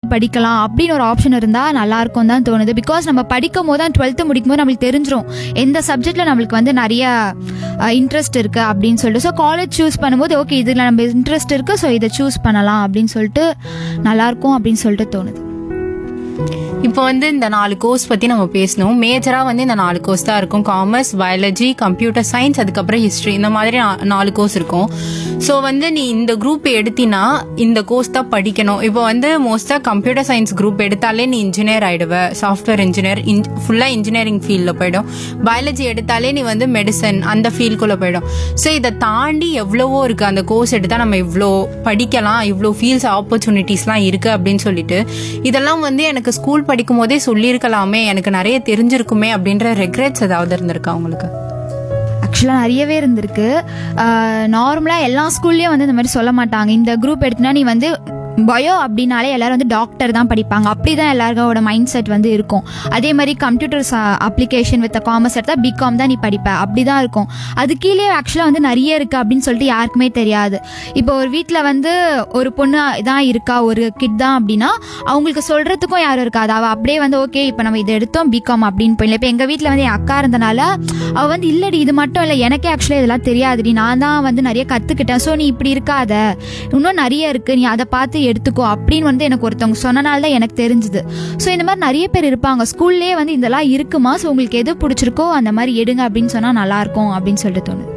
படிக்கலாம் அப்படின்னு ஒரு ஆப்ஷன் இருந்தால் நல்லாயிருக்கும் தான் தோணுது பிகாஸ் நம்ம படிக்கும் போது தான் டுவெல்த்து முடிக்கும் போது நம்மளுக்கு தெரிஞ்சிரும் எந்த சப்ஜெக்டில் நம்மளுக்கு வந்து நிறைய இன்ட்ரெஸ்ட் இருக்குது அப்படின்னு சொல்லிட்டு ஸோ காலேஜ் சூஸ் பண்ணும்போது ஓகே இதில் நம்ம இன்ட்ரெஸ்ட் இருக்குது ஸோ இதை சூஸ் பண்ணலாம் அப்படின்னு சொல்லிட்டு நல்லாயிருக்கும் அப்படின்னு சொல்லிட்டு தோணுது இப்போ வந்து இந்த நாலு கோர்ஸ் பத்தி நம்ம பேசணும் மேஜரா வந்து இந்த நாலு கோர்ஸ் தான் இருக்கும் காமர்ஸ் பயாலஜி கம்ப்யூட்டர் சயின்ஸ் அதுக்கப்புறம் ஹிஸ்டரி இந்த மாதிரி நா- நாலு கோர்ஸ் இருக்கும் ஸோ வந்து நீ இந்த குரூப் எடுத்தினா இந்த கோர்ஸ் தான் படிக்கணும் இப்போ வந்து மோஸ்டா கம்ப்யூட்டர் சயின்ஸ் குரூப் எடுத்தாலே நீ இன்ஜினியர் ஆயிடுவ சாஃப்ட்வேர் இன்ஜினியர் ஃபுல்லா இன்ஜினியரிங் ஃபீல்டில் போயிடும் பயாலஜி எடுத்தாலே நீ வந்து மெடிசன் அந்த ஃபீல்டுக்குள்ள போயிடும் ஸோ இதை தாண்டி எவ்வளவோ இருக்கு அந்த கோர்ஸ் எடுத்தா நம்ம இவ்வளோ படிக்கலாம் இவ்வளோ ஃபீல்ஸ் ஆப்பர்ச்சுனிட்டிஸ்லாம் இருக்கு அப்படின்னு சொல்லிட்டு இதெல்லாம் வந்து எனக்கு ஸ்கூல் படிக்கும் போதே சொல்லியிருக்கலாமே எனக்கு நிறைய தெரிஞ்சிருக்குமே அப்படின்ற ரெக்ரெட்ஸ் ஏதாவது இருந்திருக்கா உங்களுக்கு ஆக்சுவலாக நிறையவே இருந்திருக்கு நார்மலாக எல்லா ஸ்கூல்லேயும் வந்து இந்த மாதிரி சொல்ல மாட்டாங்க இந்த குரூப் எடுத்தினா நீ வந்து பயோ அப்படின்னாலே எல்லாரும் வந்து டாக்டர் தான் படிப்பாங்க அப்படி தான் எல்லாரோட மைண்ட் செட் வந்து இருக்கும் அதே மாதிரி கம்ப்யூட்டர்ஸ் அப்ளிகேஷன் வித் காமர்ஸ் எடுத்தால் பிகாம் தான் நீ படிப்ப அப்படி தான் இருக்கும் அது கீழே ஆக்சுவலாக வந்து நிறைய இருக்குது அப்படின்னு சொல்லிட்டு யாருக்குமே தெரியாது இப்போ ஒரு வீட்டில் வந்து ஒரு பொண்ணு தான் இருக்கா ஒரு கிட் தான் அப்படின்னா அவங்களுக்கு சொல்கிறதுக்கும் யாரும் இருக்காது அவள் அப்படியே வந்து ஓகே இப்போ நம்ம இதை எடுத்தோம் பிகாம் அப்படின்னு போயிடல இப்போ எங்கள் வீட்டில் வந்து என் அக்கா இருந்தனால அவள் வந்து இல்லடி இது மட்டும் இல்லை எனக்கே ஆக்சுவலாக இதெல்லாம் தெரியாதுடி நான் தான் வந்து நிறைய கற்றுக்கிட்டேன் ஸோ நீ இப்படி இருக்காத இன்னும் நிறைய இருக்குது நீ அதை பார்த்து எடுத்துக்கோ அப்படின்னு வந்து எனக்கு ஒருத்தவங்க சொன்னனால தான் எனக்கு தெரிஞ்சுது ஸோ இந்த மாதிரி நிறைய பேர் இருப்பாங்க ஸ்கூல்லேயே வந்து இதெல்லாம் இருக்குமா ஸோ உங்களுக்கு எது பிடிச்சிருக்கோ அந்த மாதிரி எடுங்க அப்படின்னு சொன்னால் நல்லாயிருக்கும் அப்படின்னு சொல்லிட்டு தோணுது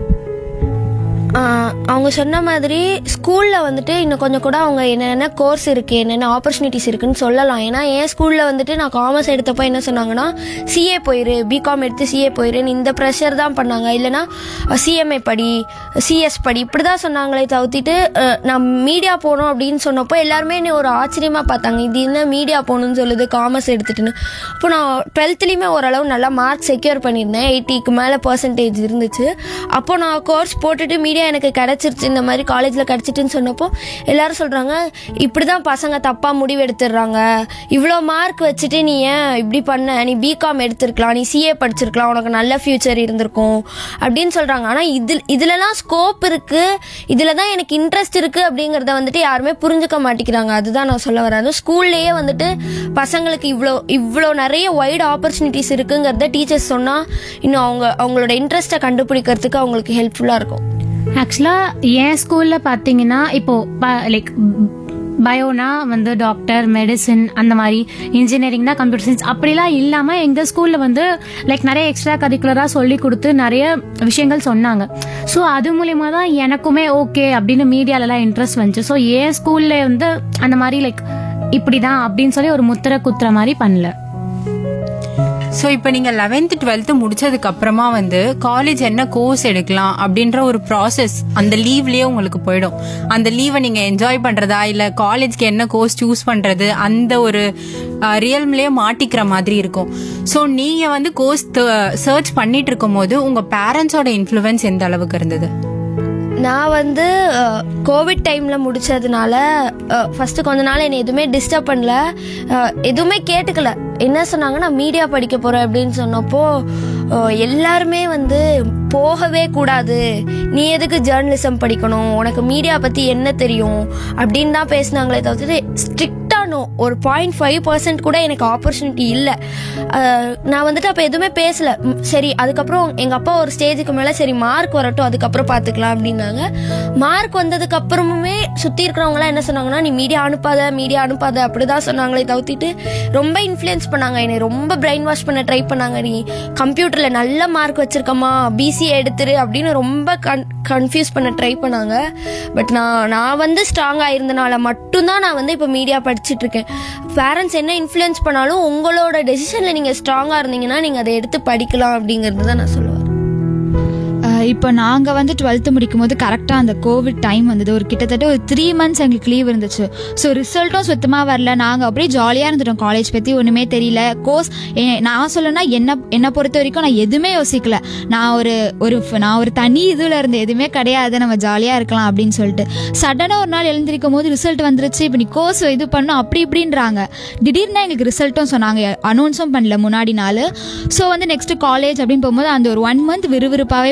ஆஹ் அவங்க சொன்ன மாதிரி ஸ்கூலில் வந்துட்டு இன்னும் கொஞ்சம் கூட அவங்க என்னென்ன கோர்ஸ் இருக்குது என்னென்ன ஆப்பர்ச்சுனிட்டிஸ் இருக்குன்னு சொல்லலாம் ஏன்னா என் ஸ்கூலில் வந்துட்டு நான் காமர்ஸ் எடுத்தப்போ என்ன சொன்னாங்கன்னா சிஏ போயிரு பிகாம் எடுத்து சிஏ போயிருன்னு இந்த ப்ரெஷர் தான் பண்ணாங்க இல்லைனா சிஎம்ஏ படி சிஎஸ் படி இப்படி தான் சொன்னாங்களே தவிர்த்திட்டு அஹ், நான் மீடியா போகணும் அப்படின்னு சொன்னப்போ எல்லாருமே என்னை ஒரு ஆச்சரியமாக பார்த்தாங்க இது என்ன மீடியா போகணும்னு சொல்லுது காமர்ஸ் எடுத்துட்டுன்னு அப்போ நான் டுவெல்த்லேயுமே ஓரளவு நல்லா மார்க் செக்யூர் பண்ணியிருந்தேன் எயிட்டிக்கு மேலே பர்சன்டேஜ் இருந்துச்சு அப்போ நான் கோர்ஸ் போட்டுட்டு மீடியா எனக்கு கிடச்சிருச்சு இந்த மாதிரி காலேஜில் கிடச்சிட்டுன்னு சொன்னப்போ எல்லாரும் சொல்கிறாங்க இப்படி தான் பசங்க தப்பாக முடிவு எடுத்துடுறாங்க இவ்வளோ மார்க் வச்சுட்டு நீ ஏன் இப்படி பண்ண நீ பிகாம் எடுத்திருக்கலாம் நீ சிஏ படிச்சிருக்கலாம் உனக்கு நல்ல ஃப்யூச்சர் இருந்திருக்கும் அப்படின்னு சொல்கிறாங்க ஆனால் இதில் இதுலலாம் ஸ்கோப் இருக்குது இதில் தான் எனக்கு இன்ட்ரெஸ்ட் இருக்குது அப்படிங்கிறத வந்துட்டு யாருமே புரிஞ்சுக்க மாட்டேங்கிறாங்க அதுதான் நான் சொல்ல வரேன் அதுவும் ஸ்கூல்லேயே வந்துட்டு பசங்களுக்கு இவ்வளோ இவ்வளோ நிறைய வைட் ஆப்பர்ச்சுனிட்டிஸ் இருக்குங்கிறத டீச்சர்ஸ் சொன்னால் இன்னும் அவங்க அவங்களோட இன்ட்ரெஸ்ட்டை கண்டுபிடிக்கிறதுக்கு அவங்களுக்கு ஹெல்ப்ஃபுல்லாக இருக்கும் ஆக்சுவலா என் ஸ்கூல்ல பாத்தீங்கன்னா இப்போ லைக் பயோனா வந்து டாக்டர் மெடிசின் அந்த மாதிரி இன்ஜினியரிங்னா கம்ப்யூட்டர் சயின்ஸ் அப்படிலாம் இல்லாம எங்க ஸ்கூல்ல வந்து லைக் நிறைய எக்ஸ்ட்ரா கரிக்குலரா சொல்லி கொடுத்து நிறைய விஷயங்கள் சொன்னாங்க ஸோ அது மூலியமா தான் எனக்குமே ஓகே அப்படின்னு மீடியாலலாம் இன்ட்ரெஸ்ட் வந்துச்சு ஸோ என் ஸ்கூல்ல வந்து அந்த மாதிரி லைக் இப்படிதான் அப்படின்னு சொல்லி ஒரு முத்திரை குத்துற மாதிரி பண்ணல ஸோ இப்போ நீங்க லெவன்த் டுவெல்த் முடிச்சதுக்கு அப்புறமா வந்து காலேஜ் என்ன கோர்ஸ் எடுக்கலாம் அப்படின்ற ஒரு ப்ராசஸ் அந்த லீவ்லயே உங்களுக்கு போயிடும் அந்த லீவை நீங்க என்ஜாய் பண்றதா இல்ல காலேஜ்க்கு என்ன கோர்ஸ் சூஸ் பண்றது அந்த ஒரு ரியல்ம்லயே மாட்டிக்கிற மாதிரி இருக்கும் ஸோ நீங்க வந்து கோர்ஸ் சர்ச் பண்ணிட்டு இருக்கும் போது உங்க பேரண்ட்ஸோட இன்ஃப்ளூயன்ஸ் எந்த அளவுக்கு இருந்தது நான் வந்து கோவிட் டைமில் முடிச்சதுனால ஃபஸ்ட்டு கொஞ்ச நாள் என்னை எதுவுமே டிஸ்டர்ப் பண்ணல அஹ், எதுவுமே கேட்டுக்கல என்ன சொன்னாங்க நான் மீடியா படிக்க போகிறேன் அப்படின்னு சொன்னப்போ அஹ், எல்லாருமே வந்து போகவே கூடாது நீ எதுக்கு ஜேர்னலிசம் படிக்கணும் உனக்கு மீடியா பற்றி என்ன தெரியும் அப்படின்னு தான் பேசினாங்களே தவிர்த்து ஸ்ட்ரிக்டாக நோ ஒரு பாயிண்ட் ஃபைவ் பர்சன்ட் கூட எனக்கு ஆப்பர்ச்சுனிட்டி இல்லை நான் வந்துட்டு அப்போ எதுவுமே பேசல ம், சரி அதுக்கப்புறம் எங்கள் அப்பா ஒரு ஸ்டேஜுக்கு மேலே சரி மார்க் வரட்டும் அதுக்கப்புறம் பார்த்துக்கலாம் அப்படின்னாங்க மார்க் வந்ததுக்கு அப்புறமுமே சுற்றி இருக்கிறவங்களாம் என்ன சொன்னாங்கன்னா நீ மீடியா அனுப்பாத மீடியா அனுப்பாத அப்படி தான் சொன்னாங்களே தவிர்த்திட்டு ரொம்ப இன்ஃப்ளூயன்ஸ் பண்ணாங்க என்னை ரொம்ப பிரெயின் வாஷ் பண்ண ட்ரை பண்ணாங்க நீ கம்ப்யூட்டரில் நல்ல மார்க் வச்சிருக்கமா பிசிஏ எடுத்துரு அப்படின்னு ரொம்ப கன் கன்ஃபியூஸ் பண்ண ட்ரை பண்ணாங்க பட் நான் நான் வந்து ஸ்ட்ராங்காக இருந்தனால மட்டும்தான் நான் வந்து இப்போ மீடியா படிச்சுட்டு இருக்கேன் பேரண்ட்ஸ் என்ன இன்ஃப்ளூயன்ஸ் பண்ணாலும் உங்களோட டெசிஷனில் நீங்கள் ஸ்ட்ராங்காக இருந்தீங்கன்னா நீங்கள் அதை எடுத்து படிக்கலாம் அப்படிங்கிறது தான் நான் சொல்லுவேன் அஹ் இப்போ நாங்கள் வந்து டுவெல்த்து முடிக்கும் போது கரெக்டாக அந்த கோவிட் டைம் வந்தது ஒரு கிட்டத்தட்ட ஒரு த்ரீ மந்த்ஸ் எங்களுக்கு லீவ் இருந்துச்சு ஸோ ரிசல்ட்டும் சுத்தமாக வரல நாங்கள் அப்படியே ஜாலியாக இருந்துட்டோம் காலேஜ் பற்றி ஒன்றுமே தெரியல கோர்ஸ் நான் சொல்லணும்னா என்ன என்னை பொறுத்த வரைக்கும் நான் எதுவுமே யோசிக்கல நான் ஒரு ஒரு நான் ஒரு தனி இதில் இருந்த எதுவுமே கிடையாது நம்ம ஜாலியாக இருக்கலாம் அப்படின்னு சொல்லிட்டு சடனாக ஒரு நாள் எழுந்திருக்கும் போது ரிசல்ட் வந்துருச்சு இப்போ நீ கோர்ஸ் இது பண்ணும் அப்படி இப்படின்றாங்க திடீர்னு எங்களுக்கு ரிசல்ட்டும் சொன்னாங்க அனௌன்ஸும் பண்ணல முன்னாடி நாள் ஸோ வந்து நெக்ஸ்ட் காலேஜ் அப்படின்னு போகும்போது அந்த ஒரு ஒன் மந்த் விறுவிறுப்பாகவே போச்சு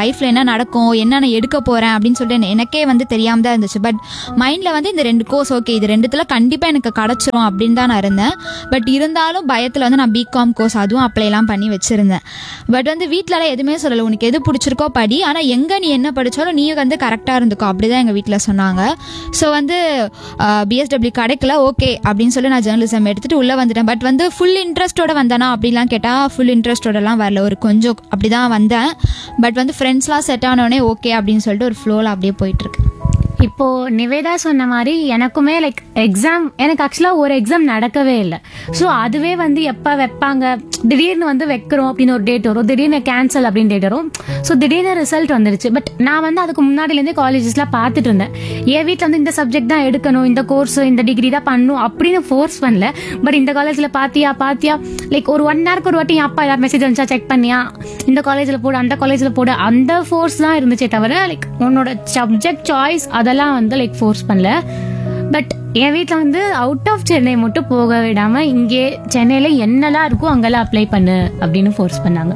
லைஃப்பில் என்ன நடக்கும் என்ன நான் எடுக்க போகிறேன் அப்படின்னு சொல்லிட்டு எனக்கு- எனக்கே வந்து தெரியாமல் தான் இருந்துச்சு பட் மைண்டில் வந்து இந்த ரெண்டு கோர்ஸ் ஓகே இது ரெண்டுத்தில் கண்டிப்பாக எனக்கு கிடச்சிரும் அப்படின்னு தான் நான் இருந்தேன் பட் இருந்தாலும் பயத்தில் வந்து நான் பிகாம் கோர்ஸ் அதுவும் அப்ளைலாம் பண்ணி வச்சுருந்தேன் பட் வந்து வீட்டிலலாம் எதுவுமே சொல்லலை உனக்கு எது பிடிச்சிருக்கோ படி ஆனால் எங்கே நீ என்ன படித்தாலும் நீ வந்து கரெக்டாக இருந்துக்கோ அப்படி தான் எங்கள் வீட்டில் சொன்னாங்க ஸோ வந்து பிஎஸ்டபிள்யூ கிடைக்கல ஓகே அப்படின்னு சொல்லி நான் ஜேர்னலிசம் எடுத்துகிட்டு உள்ளே வந்துட்டேன் பட் வந்து ஃபுல் இன்ட்ரெஸ்ட்டோட வந்தேனா அப்படிலாம் கேட்டால் ஃபுல் இன்ட்ரெஸ்ட்டோடலாம் வரல ஒரு கொஞ்சம் அப்படி தான் வந்தேன் பட் வந்து ஃப்ரெண்ட்ஸ்லாம் செட் ஆனோடனே ஓகே அப்படின்னு சொல்லிட்டு ஒரு ஃப்ளோவில் அப்படியே போயிட்டுருக்கு இப்போ நிவேதா சொன்ன மாதிரி எனக்குமே லைக் எக்ஸாம் எனக்கு ஆக்சுவலாக ஒரு எக்ஸாம் நடக்கவே இல்லை ஸோ அதுவே வந்து எப்போ வைப்பாங்க திடீர்னு வந்து வைக்கிறோம் அப்படின்னு ஒரு டேட் வரும் திடீர்னு கேன்சல் அப்படின்னு டேட் வரும் ஸோ திடீர்னு ரிசல்ட் வந்துருச்சு பட் நான் வந்து அதுக்கு முன்னாடிலேருந்தே காலேஜஸ்லாம் பார்த்துட்டு இருந்தேன் என் வீட்டில் வந்து இந்த சப்ஜெக்ட் தான் எடுக்கணும் இந்த கோர்ஸ் இந்த டிகிரி தான் பண்ணணும் அப்படின்னு ஃபோர்ஸ் பண்ணல பட் இந்த காலேஜில் பாத்தியா பாத்தியா லைக் ஒரு ஒன் ஹவருக்கு ஒரு வாட்டி என் அப்பா ஏதாவது மெசேஜ் வந்துச்சா செக் பண்ணியா இந்த காலேஜில் போடு அந்த காலேஜில் போடு அந்த ஃபோர்ஸ் தான் இருந்துச்சே தவிர லைக் உன்னோட சப்ஜெக்ட் சாய்ஸ் அதெல்லாம் வந்து லைக் ஃபோர்ஸ் பண்ணல பட் என் வீட்டில் வந்து அவுட் ஆஃப் சென்னை மட்டும் போக விடாம இங்கே சென்னையில் என்னெல்லாம் இருக்கோ அங்கெல்லாம் அப்ளை பண்ணு அப்படின்னு ஃபோர்ஸ் பண்ணாங்க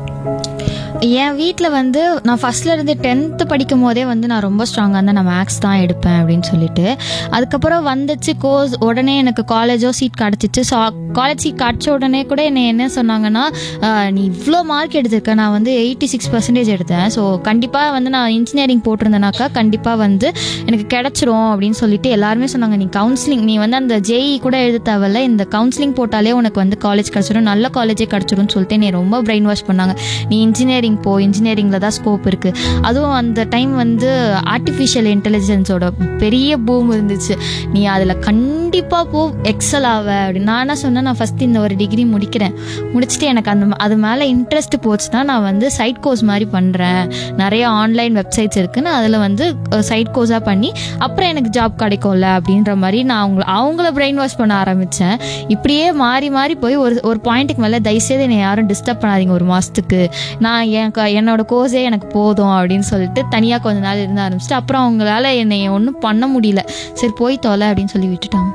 என் வீட்டில் வந்து நான் ஃபர்ஸ்ட்ல இருந்து டென்த்து படிக்கும் போதே வந்து நான் ரொம்ப ஸ்ட்ராங்காக இருந்தேன் நான் மேக்ஸ் தான் எடுப்பேன் அப்படின்னு சொல்லிட்டு அதுக்கப்புறம் வந்துச்சு கோர்ஸ் உடனே எனக்கு காலேஜோ சீட் கிடச்சிச்சு ஸோ காலேஜ் சீட் கிடச்ச உடனே கூட என்னை என்ன சொன்னாங்கன்னா "ஆஹ், நீ இவ்வளோ மார்க் எடுத்திருக்க நான் வந்து எயிட்டி சிக்ஸ் பர்சன்டேஜ் எடுத்தேன் ஸோ கண்டிப்பாக வந்து நான் இன்ஜினியரிங் போட்டிருந்தேனாக்கா கண்டிப்பாக வந்து எனக்கு கிடச்சிரும் அப்படின்னு சொல்லிட்டு எல்லாருமே சொன்னாங்க நீ கவுன்சிலிங் நீ வந்து அந்த ஜேஇ கூட எழுத தேவையில்ல இந்த கவுன்சிலிங் போட்டாலே உனக்கு வந்து காலேஜ் கிடச்சிரும் நல்ல காலேஜே கிடச்சிரும்னு சொல்லிட்டு என்னை ரொம்ப பிரெயின் வாஷ் பண்ணாங்க நீ இன்ஜினியரிங் போ இன்ஜினியரிங்கில் தான் ஸ்கோப் இருக்குது அதுவும் அந்த டைம் வந்து ஆர்டிஃபிஷியல் இன்டெலிஜென்ஸோட பெரிய பூம் இருந்துச்சு நீ அதில் கண்டிப்பாக போ எக்ஸல் ஆவ அப்படின்னு நான் என்ன சொன்னேன் நான் ஃபஸ்ட் இந்த ஒரு டிகிரி முடிக்கிறேன் முடிச்சுட்டு எனக்கு அந்த ம- அது மேலே இன்ட்ரெஸ்ட் போச்சுன்னா நான் வந்து சைட் கோர்ஸ் மாதிரி பண்ணுறேன் நிறைய ஆன்லைன் வெப்சைட்ஸ் இருக்குது நான் அதில் வந்து சைட் கோர்ஸாக பண்ணி அப்புறம் எனக்கு ஜாப் கிடைக்கும்ல அப்படின்ற மாதிரி நான் அவங்கள அவங்கள பிரெயின் வாஷ் பண்ண ஆரம்பித்தேன் இப்படியே மாறி மாறி போய் ஒரு ஒரு பாயிண்ட்டுக்கு மேலே தயவுசெய்து என்னை யாரும் டிஸ்டர்ப் பண்ணாதீங்க ஒரு மாதத்துக்கு நான் என் க- என்னோட கோர்ஸே எனக்கு போதும் அப்படின்னு சொல்லிட்டு தனியாக கொஞ்ச நாள் இருந்த ஆரம்பிச்சிட்டு அப்புறம் அவங்களால என்னை ஒன்றும் பண்ண முடியல சரி போய் தொலை அப்படின்னு சொல்லி விட்டுட்டாங்க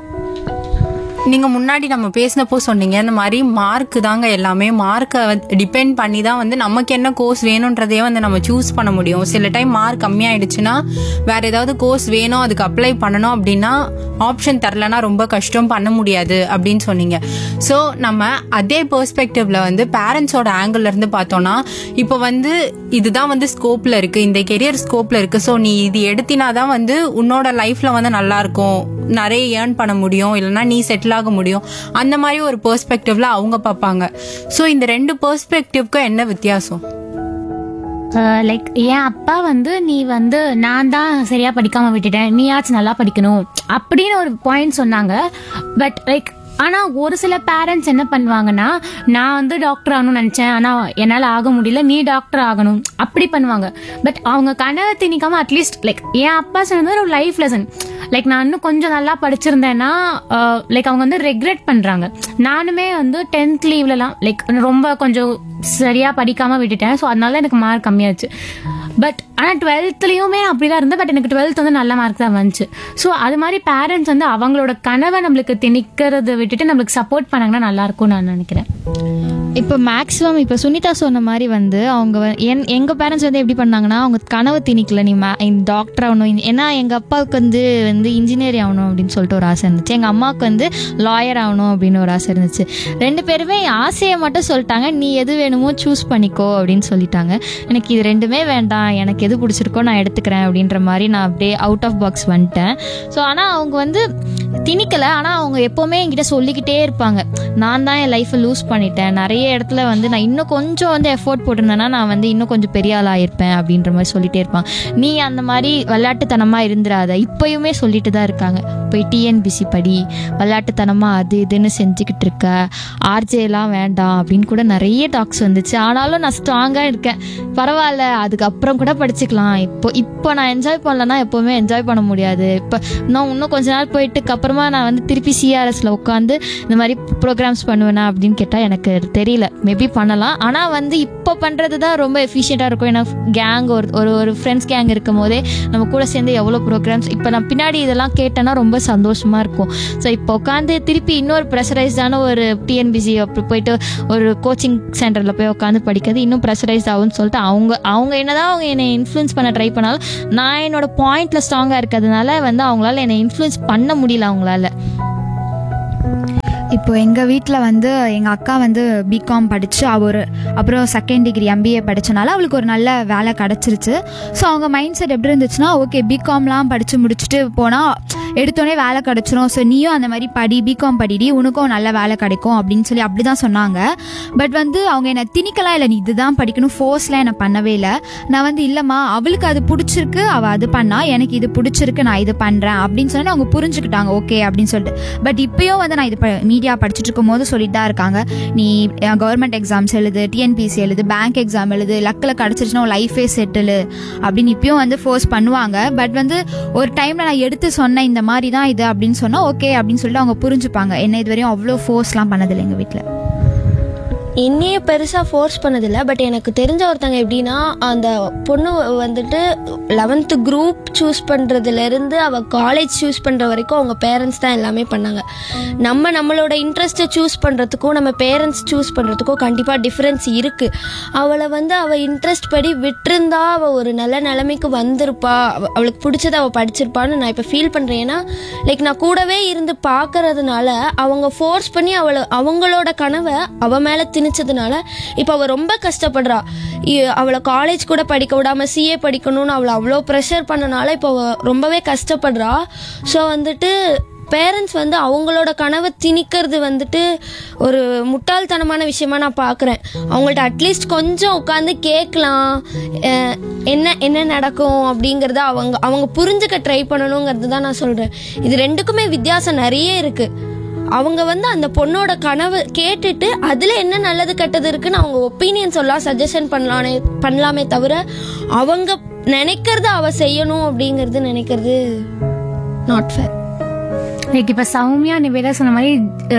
நீங்க முன்னாடி நம்ம பேசினப்போ சொன்னீங்க இந்த மாதிரி மார்க் தாங்க எல்லாமே மார்க்கை டிபெண்ட் பண்ணி தான் வந்து நமக்கு என்ன கோர்ஸ் வேணுன்றதையே வந்து நம்ம சூஸ் பண்ண முடியும் சில டைம் மார்க் கம்மியாயிடுச்சுன்னா வேற ஏதாவது கோர்ஸ் வேணும் அதுக்கு அப்ளை பண்ணணும் அப்படின்னா ஆப்ஷன் தரலனா ரொம்ப கஷ்டம் பண்ண முடியாது அப்படின்னு சொன்னீங்க ஸோ நம்ம அதே பெர்ஸ்பெக்டிவ்ல வந்து பேரண்ட்ஸோட ஆங்கிள் இருந்து பார்த்தோம்னா இப்போ வந்து இதுதான் வந்து ஸ்கோப்ல இருக்கு இந்த கெரியர் ஸ்கோப்ல இருக்கு ஸோ நீ இது எடுத்தினாதான் வந்து உன்னோட லைஃப்ல வந்து நல்லா இருக்கும் நிறைய ஏர்ன் பண்ண முடியும் இல்லைன்னா நீ செட்டில் ஆக முடியும் அந்த மாதிரி ஒரு பெர்ஸ்பெக்டிவ்ல அவங்க பார்ப்பாங்க ஸோ இந்த ரெண்டு பெர்ஸ்பெக்டிவ்க்கும் என்ன வித்தியாசம் லைக் என் அப்பா வந்து நீ வந்து நான் தான் சரியா படிக்காம விட்டுட்டேன் நீயாச்சும் நல்லா படிக்கணும் அப்படின்னு ஒரு பாயிண்ட் சொன்னாங்க பட் லைக் ஆனா ஒரு சில பேரண்ட்ஸ் என்ன பண்ணுவாங்கன்னா நான் வந்து டாக்டர் ஆகணும்னு நினைச்சேன் ஆனா என்னால ஆக முடியல நீ டாக்டர் ஆகணும் அப்படி பண்ணுவாங்க பட் அவங்க கனவை திணிக்காம அட்லீஸ்ட் லைக் என் அப்பா சொன்னது ஒரு லைஃப் லெசன் லைக் நான் இன்னும் கொஞ்சம் நல்லா படிச்சிருந்தேன்னா லைக் அவங்க வந்து ரெக்ரெட் பண்றாங்க நானுமே வந்து டென்த் லீவ்லலாம் லைக் ரொம்ப கொஞ்சம் சரியா படிக்காம விட்டுட்டேன் ஸோ அதனால எனக்கு மார்க் கம்மியாச்சு பட் ஆனால் டுவெல்த்லேயுமே அப்படிதான் இருந்தேன் பட் எனக்கு டுவெல்த் வந்து நல்ல மார்க் தான் வந்துச்சு ஸோ அது மாதிரி பேரண்ட்ஸ் வந்து அவங்களோட கனவை நம்மளுக்கு திணிக்கிறத விட்டுட்டு நம்மளுக்கு சப்போர்ட் பண்ணாங்கன்னா நல்லா இருக்கும்னு நான் நினைக்கிறேன் இப்போ மேக்ஸிமம் இப்போ சுனிதா சொன்ன மாதிரி வந்து அவங்க வ- என் எங்கள் பேரண்ட்ஸ் வந்து எப்படி பண்ணாங்கன்னா அவங்க கனவு திணிக்கல நீ மே டாக்டர் ஆகணும் இந்த- ஏன்னா எங்கள் அப்பாவுக்கு வந்து வந்து இன்ஜினியர் ஆகணும் அப்படின்னு சொல்லிட்டு ஒரு ஆசை இருந்துச்சு எங்கள் அம்மாவுக்கு வந்து லாயர் ஆகணும் அப்படின்னு ஒரு ஆசை இருந்துச்சு ரெண்டு பேருமே ஆசையை மட்டும் சொல்லிட்டாங்க நீ எது வேணுமோ சூஸ் பண்ணிக்கோ அப்படின்னு சொல்லிட்டாங்க எனக்கு இது ரெண்டுமே வேண்டாம் எனக்கு எது பிடிச்சிருக்கோ நான் எடுத்துக்கிறேன் அப்படின்ற மாதிரி நான் அப்படியே அவுட் ஆஃப் பாக்ஸ் வந்துட்டேன் ஸோ ஆனால் அவங்க வந்து திணிக்கல ஆனால் அவங்க எப்போவுமே என்கிட்ட சொல்லிக்கிட்டே இருப்பாங்க நான் தான் என் லைஃப்பை லூஸ் பண்ணிட்டேன் நிறைய இடத்துல வந்து நான் இன்னும் கொஞ்சம் வந்து எஃபோர்ட் போட்டிருந்தேன்னா நான் வந்து இன்னும் கொஞ்சம் பெரிய ஆளாக இருப்பேன் அப்படின்ற மாதிரி சொல்லிட்டே இருப்பாங்க நீ அந்த மாதிரி விளையாட்டுத்தனமாக இருந்துடாத இப்போயுமே சொல்லிட்டு தான் இருக்காங்க போய் டிஎன்பிசி படி விளையாட்டுத்தனமாக அது இதுன்னு செஞ்சுக்கிட்டு இருக்க ஆர்ஜேலாம் வேண்டாம் அப்படின்னு கூட நிறைய டாக்ஸ் வந்துச்சு ஆனாலும் நான் ஸ்ட்ராங்காக இருக்கேன் பரவாயில்ல அதுக்கப்புறம் கூட படிச்சுக்கலாம் இப்போ இப்போ நான் என்ஜாய் பண்ணலன்னா எப்போவுமே என்ஜாய் பண்ண முடியாது இப்போ இன்னும் இன்னும் கொஞ்ச நாள் போயிட்டுக்கு அப்புறமா நான் வந்து திருப்பி சிஆர்எஸ்ல உட்காந்து இந்த மாதிரி ப்ரோக்ராம்ஸ் பண்ணுவேனா அப்படின்னு கேட்டால் எனக்கு தெரியல தெரியல மேபி பண்ணலாம் ஆனால் வந்து இப்போ பண்ணுறது தான் ரொம்ப எஃபிஷியண்ட்டாக இருக்கும் ஏன்னா கேங் ஒரு ஒரு ஒரு ஃப்ரெண்ட்ஸ் கேங் இருக்கும் போதே நம்ம கூட சேர்ந்து எவ்வளோ ப்ரோக்ராம்ஸ் இப்போ நான் பின்னாடி இதெல்லாம் கேட்டேன்னா ரொம்ப சந்தோஷமாக இருக்கும் ஸோ இப்போ உட்காந்து திருப்பி இன்னொரு ப்ரெஷரைஸ்டான ஒரு டிஎன்பிசி அப்படி போயிட்டு ஒரு கோச்சிங் சென்டரில் போய் உட்காந்து படிக்கிறது இன்னும் ப்ரெஷரைஸ்ட் ஆகும்னு சொல்லிட்டு அவங்க அவங்க என்னதான் அவங்க என்னை இன்ஃப்ளூயன்ஸ் பண்ண ட்ரை பண்ணாலும் நான் என்னோட பாயிண்ட்ல ஸ்ட்ராங்காக இருக்கிறதுனால வந்து அவங்களால என்னை இன்ஃப்ளூயன்ஸ் பண்ண முடியல அவங்களால இப்போ எங்கள் வீட்டில் வந்து எங்கள் அக்கா வந்து பிகாம் படித்து அவ ஒரு அப்புறம் செகண்ட் டிகிரி எம்பிஏ படித்தனால அவளுக்கு ஒரு நல்ல வேலை கிடச்சிருச்சு ஸோ அவங்க மைண்ட் செட் எப்படி இருந்துச்சுன்னா ஓகே பிகாம்லாம் படித்து முடிச்சுட்டு போனால் எடுத்தோடனே வேலை கிடச்சிரும் ஸோ நீயும் அந்த மாதிரி படி பிகாம் படிடி உனக்கும் நல்ல வேலை கிடைக்கும் அப்படின்னு சொல்லி அப்படி தான் சொன்னாங்க பட் வந்து அவங்க என்னை திணிக்கலாம் இல்லை நீ இதுதான் படிக்கணும் ஃபோர்ஸ்லாம் என்னை பண்ணவே இல்லை நான் வந்து இல்லைம்மா அவளுக்கு அது பிடிச்சிருக்கு அவள் அது பண்ணா எனக்கு இது பிடிச்சிருக்கு நான் இது பண்ணுறேன் அப்படின்னு சொல்லி அவங்க புரிஞ்சுக்கிட்டாங்க ஓகே அப்படின்னு சொல்லிட்டு பட் இப்பயும் வந்து நான் இது மீடியா படிச்சுட்டு இருக்கும் போது சொல்லிட்டு தான் இருக்காங்க நீ கவர்மெண்ட் எக்ஸாம்ஸ் எழுது டிஎன்பிசி எழுது பேங்க் எக்ஸாம் எழுது லக்கில் கிடச்சிருச்சுன்னா லைஃபே செட்டில் அப்படின்னு இப்பயும் வந்து ஃபோர்ஸ் பண்ணுவாங்க பட் வந்து ஒரு டைமில் நான் எடுத்து சொன்னேன் இந்த மாதிரி தான் இது அப்படின்னு சொன்னால் ஓகே அப்படின்னு சொல்லிட்டு அவங்க புரிஞ்சுப்பாங்க என்ன இது வரையும் அவ்வளோ ஃபோர்ஸ்லாம் பண்ணதில்லை எங்கள் வீட்டில் என்னையே பெருசாக ஃபோர்ஸ் பண்ணதில்லை பட் எனக்கு தெரிஞ்ச ஒருத்தங்க எப்படின்னா அந்த பொண்ணு வந்துட்டு லெவன்த்து குரூப் சூஸ் பண்ணுறதுலேருந்து அவள் காலேஜ் சூஸ் பண்ணுற வரைக்கும் அவங்க பேரண்ட்ஸ் தான் எல்லாமே பண்ணாங்க நம்ம நம்மளோட இன்ட்ரெஸ்ட்டை சூஸ் பண்ணுறதுக்கும் நம்ம பேரண்ட்ஸ் சூஸ் பண்ணுறதுக்கும் கண்டிப்பாக டிஃப்ரென்ஸ் இருக்குது அவளை வந்து அவள் இன்ட்ரெஸ்ட் படி விட்டிருந்தா அவள் ஒரு நல்ல நிலைமைக்கு வந்திருப்பா அவ- அவளுக்கு பிடிச்சதை அவள் படிச்சிருப்பான்னு நான் இப்போ ஃபீல் பண்ணுறேன் ஏன்னா லைக் நான் கூடவே இருந்து பார்க்கறதுனால அவங்க ஃபோர்ஸ் பண்ணி அவளை அவங்களோட கனவை அவ மேலே திணிச்சதுனால இப்போ அவள் ரொம்ப கஷ்டப்படுறா இ- அவளை காலேஜ் கூட படிக்க விடாம சிஏ படிக்கணும்னு அவளை அவ்வளோ ப்ரெஷர் பண்ணனால இப்போ அவ ரொம்பவே கஷ்டப்படுறா ஸோ வந்துட்டு பேரண்ட்ஸ் வந்து அவங்களோட கனவை திணிக்கிறது வந்துட்டு ஒரு முட்டாள்தனமான விஷயமா நான் பார்க்குறேன் அவங்கள்ட்ட அட்லீஸ்ட் கொஞ்சம் உட்காந்து கேட்கலாம் அஹ் என்ன என்ன நடக்கும் அப்படிங்கிறத அவங்க அவங்க புரிஞ்சுக்க ட்ரை பண்ணணுங்கிறது தான் நான் சொல்கிறேன் இது ரெண்டுக்குமே வித்தியாசம் நிறைய இருக்குது அவங்க வந்து அந்த பொண்ணோட கனவு கேட்டுட்டு அதில் என்ன நல்லது கெட்டது இருக்குன்னு அவங்க ஒப்பீனியன் சொல்லலாம் சஜஷன் பண்ணலானே பண்ணலாமே தவிர அவங்க நினைக்கிறத அவ செய்யணும் அப்படிங்கிறது நினைக்கிறது நாட் ஃபேர் லைக் இப்போ சௌமியா நிவேதா சொன்ன மாதிரி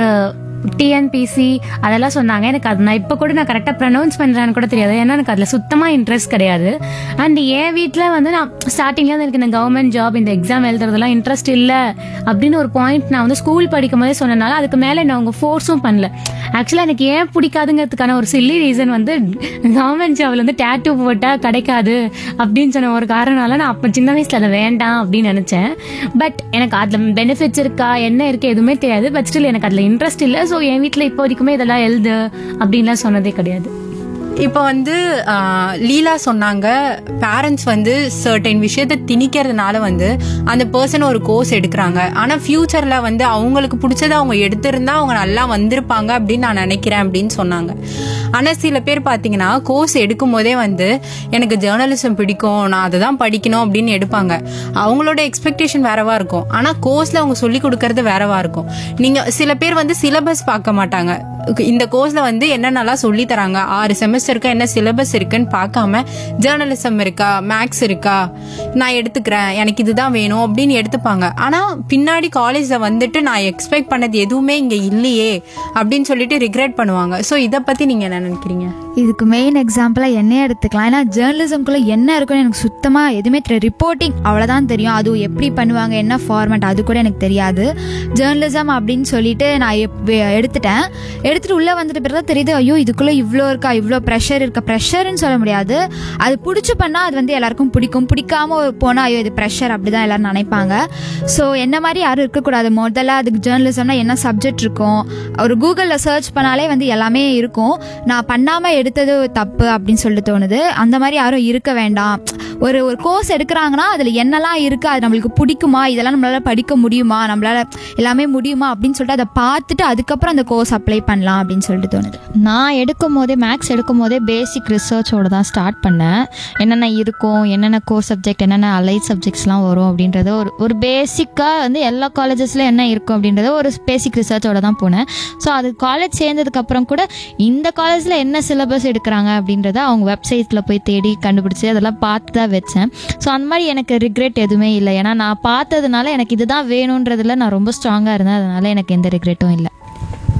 டிஎன்பிசி அதெல்லாம் சொன்னாங்க எனக்கு அது நான் இப்போ கூட நான் கரெக்டாக ப்ரனவுன்ஸ் பண்ணுறேன்னு கூட தெரியாது ஏன்னா எனக்கு அதில் சுத்தமாக இன்ட்ரெஸ்ட் கிடையாது அண்ட் என் வீட்டில் வந்து நான் ஸ்டார்டிங்லேருந்து எனக்கு இந்த கவர்மெண்ட் ஜாப் இந்த எக்ஸாம் எழுதுறதுலாம் இன்ட்ரெஸ்ட் இல்லை அப்படின்னு ஒரு பாயிண்ட் நான் வந்து ஸ்கூல் படிக்கும் போதே சொன்னனால அதுக்கு மேலே என்ன அவங்க ஃபோர்ஸும் பண்ணல ஆக்சுவலாக எனக்கு ஏன் பிடிக்காதுங்கிறதுக்கான ஒரு சில்லி ரீசன் வந்து கவர்மெண்ட் ஜாப்ல வந்து டேட்டூ போட்டால் கிடைக்காது அப்படின்னு சொன்ன ஒரு காரணனால நான் அப்போ சின்ன வயசுல அதை வேண்டாம் அப்படின்னு நினச்சேன் பட் எனக்கு அதில் பெனிஃபிட்ஸ் இருக்கா என்ன இருக்கு எதுவுமே தெரியாது பட் ஸ்டில் எனக்கு அதில் இன்ட்ரெஸ்ட் இல்லை ஸோ என் வீட்டில் இப்போ வரைக்குமே இதெல்லாம் எழுது அப்படின்லாம் சொன்னதே கிடையாது இப்போ வந்து ஆஹ், லீலா சொன்னாங்க பேரண்ட்ஸ் வந்து சர்டைன் விஷயத்த திணிக்கிறதுனால வந்து அந்த பர்சன் ஒரு கோர்ஸ் எடுக்கிறாங்க ஆனா ஃபியூச்சர்ல வந்து அவங்களுக்கு பிடிச்சதை அவங்க எடுத்திருந்தா அவங்க நல்லா வந்திருப்பாங்க அப்படின்னு நான் நினைக்கிறேன் அப்படின்னு சொன்னாங்க ஆனா சில பேர் பாத்தீங்கன்னா கோர்ஸ் எடுக்கும் போதே வந்து எனக்கு ஜேர்னலிசம் பிடிக்கும் நான் அதை தான் படிக்கணும் அப்படின்னு எடுப்பாங்க அவங்களோட எக்ஸ்பெக்டேஷன் வேறவா இருக்கும் ஆனா கோர்ஸ்ல அவங்க சொல்லி கொடுக்கறது வேறவா இருக்கும் நீங்க சில பேர் வந்து சிலபஸ் பார்க்க மாட்டாங்க இந்த கோர்ஸ்ல வந்து என்னென்னலாம் சொல்லி தராங்க ஆறு செமஸ்டருக்கு என்ன சிலபஸ் இருக்குன்னு பார்க்காம ஜேர்னலிசம் இருக்கா மேக்ஸ் இருக்கா நான் எடுத்துக்கிறேன் எனக்கு இதுதான் வேணும் அப்படின்னு எடுத்துப்பாங்க ஆனா பின்னாடி காலேஜ்ல வந்துட்டு நான் எக்ஸ்பெக்ட் பண்ணது எதுவுமே இங்க இல்லையே அப்படின்னு சொல்லிட்டு ரிக்ரெட் பண்ணுவாங்க ஸோ இதை பத்தி நீங்க என்ன நினைக்கிறீங்க இதுக்கு மெயின் எக்ஸாம்பிளாக என்னையே எடுத்துக்கலாம் ஏன்னா ஜேர்னலிசம்குள்ளே என்ன இருக்குன்னு எனக்கு சுத்தமாக எதுவுமே தெரியாது ரிப்போர்ட்டிங் அவ்வளோதான் தெரியும் அதுவும் எப்படி பண்ணுவாங்க என்ன ஃபார்மேட் அது கூட எனக்கு தெரியாது ஜேர்னலிசம் அப்படின்னு சொல்லிட்டு நான் எப்- எடுத்துட்டேன் எடுத்துட்டு உள்ளே வந்துட்டு பிறகு தான் தெரியுது ஐயோ இதுக்குள்ளே இவ்வளோ இருக்கா இவ்வளோ ப்ரெஷர் இருக்கா ப்ரெஷர்னு சொல்ல முடியாது அது பிடிச்சி பண்ணால் அது வந்து எல்லாருக்கும் பிடிக்கும் பிடிக்காம போனால் ஐயோ இது ப்ரெஷர் அப்படி தான் எல்லாரும் நினைப்பாங்க ஸோ என்ன மாதிரி யாரும் இருக்கக்கூடாது முதல்ல அதுக்கு ஜேர்னலிசம்னா என்ன சப்ஜெக்ட் இருக்கும் ஒரு கூகுளில் சர்ச் பண்ணாலே வந்து எல்லாமே இருக்கும் நான் பண்ணாமல் எடுத்தது தப்பு அப்படின்னு சொல்லிட்டு தோணுது அந்த மாதிரி யாரும் இருக்க வேண்டாம் ஒரு ஒரு கோர்ஸ் எடுக்கிறாங்கன்னா அதில் என்னெல்லாம் இருக்குது அது நம்மளுக்கு பிடிக்குமா இதெல்லாம் நம்மளால் படிக்க முடியுமா நம்மளால் எல்லாமே முடியுமா அப்படின்னு சொல்லிட்டு அதை பார்த்துட்டு அதுக்கப்புறம் அந்த கோர்ஸ் அப்ளை பண்ணலாம் அப்படின்னு சொல்லிட்டு தோணுது நான் எடுக்கும் போதே மேக்ஸ் எடுக்கும் போதே பேசிக் ரிசர்ச்சோட தான் ஸ்டார்ட் பண்ணேன் என்னென்ன இருக்கும் என்னென்ன கோர் சப்ஜெக்ட் என்னென்ன அலைட் சப்ஜெக்ட்ஸ்லாம் வரும் அப்படின்றத ஒரு ஒரு பேசிக்காக வந்து எல்லா காலேஜஸ்லையும் என்ன இருக்கும் அப்படின்றத ஒரு பேசிக் ரிசர்ச்சோட தான் போனேன் ஸோ அது காலேஜ் சேர்ந்ததுக்கப்புறம் கூட இந்த காலேஜில் என்ன சிலபஸ் எடுக்கிறாங்க அப்படின்றத அவங்க வெப்சைட்டில் போய் தேடி கண்டுபிடிச்சி அதெல்லாம் பார்த்து தான் வச்சேன் ஸோ அந்த மாதிரி எனக்கு ரிக்ரெட் எதுவுமே இல்லை ஏன்னா நான் பார்த்ததுனால எனக்கு இதுதான் வேணுன்றதுல நான் ரொம்ப ஸ்ட்ராங்காக இருந்தேன் அதனால எனக்கு எந்த ரிக்ரெட்டும் இல்லை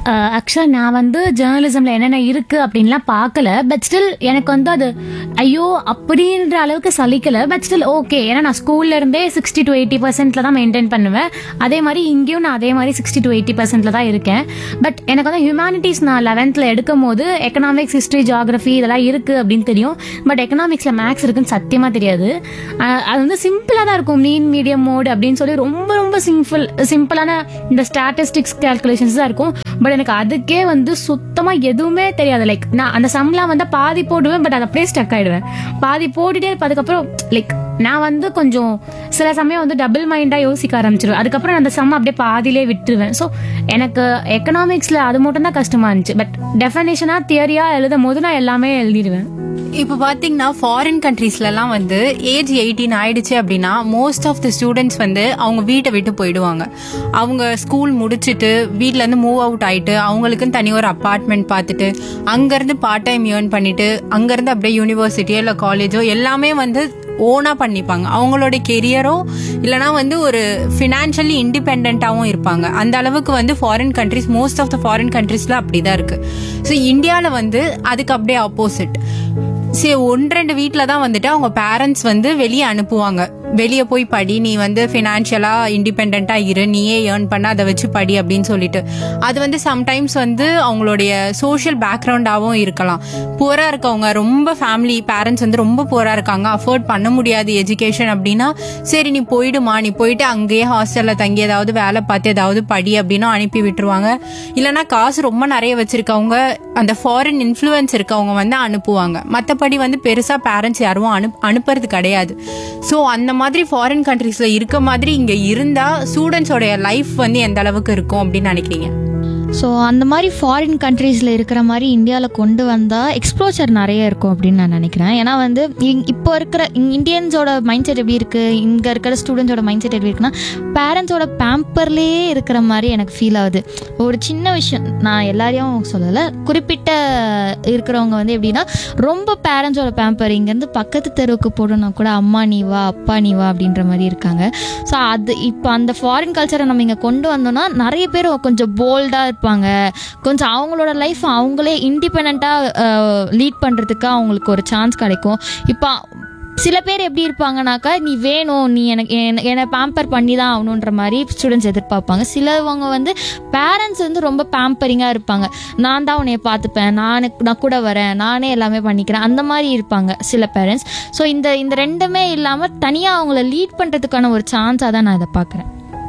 ஆக்சுவலாக நான் வந்து ஜேர்னலிசம்ல என்னென்ன இருக்கு அப்படின்லாம் பார்க்கல பட் ஸ்டில் எனக்கு வந்து அது ஐயோ அப்படின்ற அளவுக்கு சலிக்கல பட் ஸ்டில் ஓகே ஏன்னா நான் ஸ்கூல்ல இருந்தே சிக்ஸ்டி டு எயிட்டி பர்சன்ட்ல தான் மெயின்டைன் பண்ணுவேன் அதே மாதிரி இங்கேயும் நான் அதே மாதிரி சிக்ஸ்டி டு எயிட்டி பர்சன்ட்ல தான் இருக்கேன் பட் எனக்கு வந்து ஹியூமானிட்டிஸ் நான் லெவன்த்தில் எடுக்கும் போது எக்கனாமிக்ஸ் ஹிஸ்ட்ரி ஜியாகிரஃபி இதெல்லாம் இருக்கு அப்படின்னு தெரியும் பட் எக்கனாமிக்ஸ்ல மேக்ஸ் இருக்குன்னு சத்தியமா தெரியாது அஹ் அது வந்து சிம்பிளாக தான் இருக்கும் மீன் மீடியம் மோடு அப்படின்னு சொல்லி ரொம்ப ரொம்ப சிம்பிள் சிம்பிளான இந்த ஸ்டாட்டிஸ்டிக்ஸ் கால்குலேஷன்ஸ் தான் இருக்கும் பட் எனக்கு அதுக்கே வந்து சுத்தமா எதுவுமே தெரியாது லைக் நான் அந்த சம்லாம் வந்து பாதி போடுவேன் பட் அது அப்படியே ஸ்டக் ஆயிடுவேன் பாதி போட்டுட்டே இருப்பேன் அதுக்கப்புறம் லைக் நான் வந்து கொஞ்சம் சில சமயம் வந்து டபுள் மைண்டா யோசிக்க ஆரம்பிச்சிருவேன் அதுக்கப்புறம் அந்த சம் அப்படியே பாதியிலே விட்டுருவேன் ஸோ எனக்கு எக்கனாமிக்ஸ்ல அது மட்டும் தான் கஷ்டமா இருந்துச்சு பட் டெஃபனேஷனா தியரியா எழுதும் போது நான் எல்லாமே எழுதிடுவேன் இப்போ பாத்தீங்கன்னா ஃபாரின் கண்ட்ரீஸ்லலாம் வந்து ஏஜ் எயிட்டீன் ஆயிடுச்சு அப்படின்னா மோஸ்ட் ஆஃப் த ஸ்டூடெண்ட்ஸ் வந்து அவங்க வீட்டை விட்டு போயிடுவாங்க அவங்க ஸ்கூல் முடிச்சுட்டு வீட்ல இருந்து மூவ் அவுட் ஆயிட்டு அவங்களுக்குன்னு தனி ஒரு அப்பார்ட்மெண்ட் பார்த்துட்டு அங்கேருந்து பார்ட் டைம் ஏர்ன் பண்ணிட்டு அங்கேருந்து அப்படியே யூனிவர்சிட்டியோ இல்லை காலேஜோ எல்லாமே வந்து ஓனா பண்ணிப்பாங்க அவங்களோட கெரியரோ இல்லனா வந்து ஒரு ஃபினான்ஷியலி இண்டிபெண்ட்டாகவும் இருப்பாங்க அந்த அளவுக்கு வந்து foreign countries most of the foreign கண்ட்ரீஸ்ல அப்படிதான் இருக்கு ஸோ இந்தியாவில் வந்து அதுக்கு அப்படியே ஆப்போசிட் சரி ஒன்று ரெண்டு வீட்டில் தான் வந்துட்டு அவங்க பேரண்ட்ஸ் வந்து வெளியே அனுப்புவாங்க வெளியே போய் படி நீ வந்து ஃபினான்ஷியலாக இண்டிபெண்ட்டாக இரு நீயே ஏர்ன் பண்ண அதை வச்சு படி அப்படின்னு சொல்லிட்டு அது வந்து சம்டைம்ஸ் வந்து அவங்களுடைய சோஷியல் பேக்ரவுண்டாகவும் இருக்கலாம் புவராக இருக்கவங்க ரொம்ப ஃபேமிலி பேரண்ட்ஸ் வந்து ரொம்ப புவராக இருக்காங்க அஃபோர்ட் பண்ண முடியாது எஜுகேஷன் அப்படின்னா சரி நீ போயிடுமா நீ போயிட்டு அங்கேயே ஹாஸ்டலில் தங்கி ஏதாவது வேலை பார்த்து ஏதாவது படி அப்படின்னு அனுப்பி விட்டுருவாங்க இல்லைன்னா காசு ரொம்ப நிறைய வச்சிருக்கவங்க அந்த ஃபாரின் இன்ஃப்ளூயன்ஸ் இருக்கவங்க வந்து அனுப்புவாங்க மற்றபடி வந்து பெருசாக பேரண்ட்ஸ் யாரும் அனு அனுப்புறது கிடையாது ஸோ அந்த மாதிரி ஃபாரின் கண்ட்ரீஸ்ல இருக்க மாதிரி இங்கே இருந்தால் ஸ்டூடெண்ட்ஸோடைய லைஃப் வந்து எந்த அளவுக்கு இருக்கும் அப்படின்னு நினைக்கிறீங்க ஸோ அந்த மாதிரி ஃபாரின் கண்ட்ரீஸில் இருக்கிற மாதிரி இந்தியாவில் கொண்டு வந்தால் எக்ஸ்ப்ளோச்சர் நிறைய இருக்கும் அப்படின்னு நான் நினைக்கிறேன் ஏன்னா வந்து இங்- இப்போ இருக்கிற இந்தியன்ஸோட மைண்ட் செட் எப்படி இருக்குது இங்கே இருக்கிற ஸ்டூடெண்ட்ஸோட மைண்ட் செட் எப்படி இருக்குன்னா பேரண்ட்ஸோட பேம்பர்லேயே இருக்கிற மாதிரி எனக்கு ஃபீல் ஆகுது ஒரு சின்ன விஷயம் நான் எல்லாரையும் சொல்லலை குறிப்பிட்ட இருக்கிறவங்க வந்து எப்படின்னா ரொம்ப பேரண்ட்ஸோட பேம்பர் இங்கேருந்து பக்கத்து தெருவுக்கு போடணும்னா கூட அம்மா நீ வா அப்பா நீ வா அப்படின்ற மாதிரி இருக்காங்க ஸோ அது இப்போ அந்த ஃபாரின் கல்ச்சரை நம்ம இங்கே கொண்டு வந்தோம்னா நிறைய பேர் கொஞ்சம் போல்டாக இருப்பாங்க கொஞ்சம் அவங்களோட லைஃப் அவங்களே இண்டிபெண்ட்டாக லீட் பண்ணுறதுக்கு அவங்களுக்கு ஒரு சான்ஸ் கிடைக்கும் இப்போ சில பேர் எப்படி இருப்பாங்கனாக்கா நீ வேணும் நீ எனக்கு என்ன- என்னை பேம்பர் பண்ணி தான் ஆகணுன்ற மாதிரி ஸ்டூடெண்ட்ஸ் எதிர்பார்ப்பாங்க சிலவங்க வந்து பேரண்ட்ஸ் வந்து ரொம்ப பேம்பரிங்காக இருப்பாங்க நான் தான் உன்னைய பார்த்துப்பேன் நான் நான் கூட வரேன் நானே எல்லாமே பண்ணிக்கிறேன் அந்த மாதிரி இருப்பாங்க சில பேரண்ட்ஸ் ஸோ இந்த இந்த ரெண்டுமே இல்லாமல் தனியாக அவங்கள லீட் பண்ணுறதுக்கான ஒரு சான்ஸாக தான் நான் இதை பார்க்குறேன்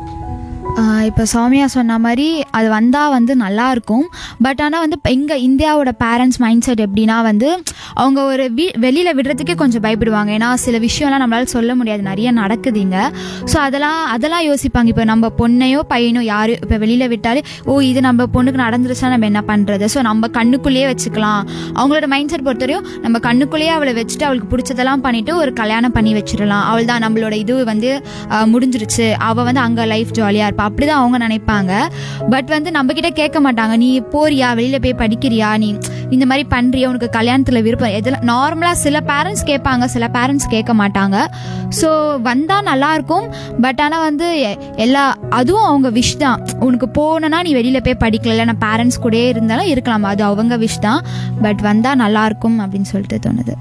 இப்போ சௌமியா சொன்ன மாதிரி அது வந்தால் வந்து நல்லா இருக்கும் பட் ஆனால் வந்து எங்கள் இந்தியாவோட பேரண்ட்ஸ் மைண்ட் செட் எப்படின்னா வந்து அவங்க ஒரு வீ வெளியில் விடுறதுக்கே கொஞ்சம் பயப்படுவாங்க ஏன்னா சில விஷயம்லாம் நம்மளால சொல்ல முடியாது நிறைய நடக்குது இங்கே ஸோ அதெல்லாம் அதெல்லாம் யோசிப்பாங்க இப்போ நம்ம பொண்ணையோ பையனோ யாரும் இப்போ வெளியில் விட்டாலே ஓ இது நம்ம பொண்ணுக்கு நடந்துருச்சா நம்ம என்ன பண்ணுறது ஸோ நம்ம கண்ணுக்குள்ளேயே வச்சுக்கலாம் அவங்களோட மைண்ட் செட் பொறுத்தவரையும் நம்ம கண்ணுக்குள்ளேயே அவளை வச்சுட்டு அவளுக்கு பிடிச்சதெல்லாம் பண்ணிட்டு ஒரு கல்யாணம் பண்ணி வச்சிடலாம் அவள் தான் நம்மளோட இது வந்து ஆஹ், முடிஞ்சிருச்சு அவள் வந்து அங்கே லைஃப் ஜாலியாக இருப்பா அப்படிதான் அவங்க நினைப்பாங்க பட் வந்து நம்ம கிட்ட கேட்க மாட்டாங்க நீ போறியா வெளியில போய் படிக்கிறியா நீ இந்த மாதிரி பண்றியா உனக்கு கல்யாணத்துல விருப்பம் எதெல்லாம் நார்மலா சில பேரண்ட்ஸ் கேட்பாங்க சில பேரண்ட்ஸ் கேட்க மாட்டாங்க ஸோ வந்தா நல்லா இருக்கும் பட் ஆனா வந்து எ- எல்லா அதுவும் அவங்க விஷ் தான் உனக்கு போகணும்னா நீ வெளியில போய் படிக்கல இல்லை நான் பேரண்ட்ஸ் கூடயே இருந்தாலும் இருக்கலாம் அது அவங்க விஷ் தான் பட் வந்தா நல்லா இருக்கும் அப்படின்னு சொல்லிட்டு தோணுது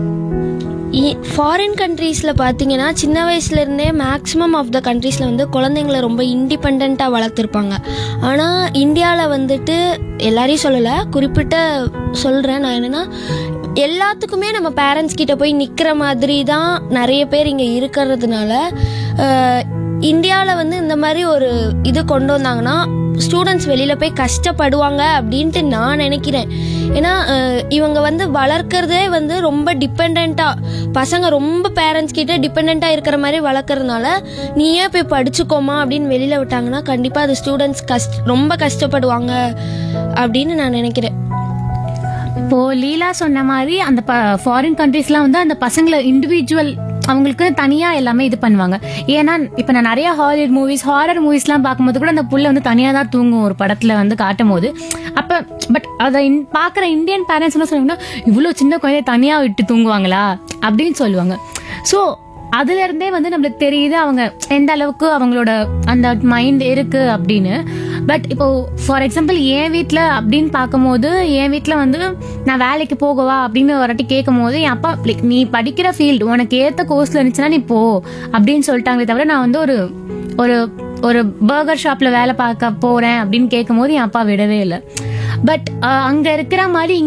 ஃபாரின் கண்ட்ரீஸில் பார்த்தீங்கன்னா சின்ன வயசுலேருந்தே மேக்ஸிமம் ஆஃப் த கண்ட்ரீஸில் வந்து குழந்தைங்கள ரொம்ப இண்டிபெண்ட்டாக வளர்த்துருப்பாங்க ஆனால் இந்தியாவில் வந்துட்டு எல்லாரையும் சொல்லலை குறிப்பிட்ட சொல்கிறேன் நான் என்னென்னா எல்லாத்துக்குமே நம்ம பேரண்ட்ஸ் கிட்ட போய் நிற்கிற மாதிரி தான் நிறைய பேர் இங்கே இருக்கிறதுனால இந்தியாவில் வந்து இந்த மாதிரி ஒரு இது கொண்டு வந்தாங்கன்னா ஸ்டூடெண்ட்ஸ் வெளியில் போய் கஷ்டப்படுவாங்க அப்படின்ட்டு நான் நினைக்கிறேன் ஏன்னா அஹ், இவங்க வந்து வளர்க்குறதே வந்து ரொம்ப டிபெண்ட்டாக பசங்க ரொம்ப பேரண்ட்ஸ் கிட்ட டிபெண்ட்டாக இருக்கிற மாதிரி வளர்க்குறதுனால நீயே போய் படிச்சுக்கோமா அப்படின்னு வெளியில் விட்டாங்கன்னா கண்டிப்பாக அது ஸ்டூடெண்ட்ஸ் கஷ்ட ரொம்ப கஷ்டப்படுவாங்க அப்படின்னு நான் நினைக்கிறேன் இப்போ லீலா சொன்ன மாதிரி அந்த ஃபாரின் கண்ட்ரீஸ்லாம் வந்து அந்த பசங்களை இண்டிவிஜுவல் அவங்களுக்கு தனியா எல்லாமே இது பண்ணுவாங்க ஏன்னா இப்ப நான் நிறைய ஹாலிவுட் மூவிஸ் ஹாரர் மூவிஸ்லாம் பார்க்கும்போது கூட அந்த புள்ள வந்து தனியா தான் தூங்கும் ஒரு படத்துல வந்து காட்டும் போது அப்ப பட் அதை இன்- பாக்குற இந்தியன் பேரண்ட்ஸ் என்ன சொல்லுவாங்கன்னா இவ்வளவு சின்ன குழந்தைய தனியா விட்டு தூங்குவாங்களா அப்படின்னு சொல்லுவாங்க சோ அதுல இருந்தே வந்து நம்மளுக்கு தெரியுது அவங்க எந்த அளவுக்கு அவங்களோட அந்த மைண்ட் இருக்கு அப்படின்னு பட் இப்போ ஃபார் எக்ஸாம்பிள் என் வீட்டில் அப்படின்னு பார்க்கும்போது என் வீட்டில் வந்து நான் வேலைக்கு போகவா அப்படின்னு ஒரு வாட்டி கேட்கும் போது என் அப்பா லைக் நீ படிக்கிற ஃபீல்டு உனக்கு ஏற்ற கோர்ஸில் இருந்துச்சுன்னா நீ போ அப்படின்னு சொல்லிட்டாங்களே தவிர நான் வந்து ஒரு ஒரு ஒரு பர்கர் ஷாப்ல வேலை பார்க்க போறேன் அப்படின்னு கேட்கும்போது என் அப்பா விடவே இல்லை பட் அங்க இருக்கிற மாதிரி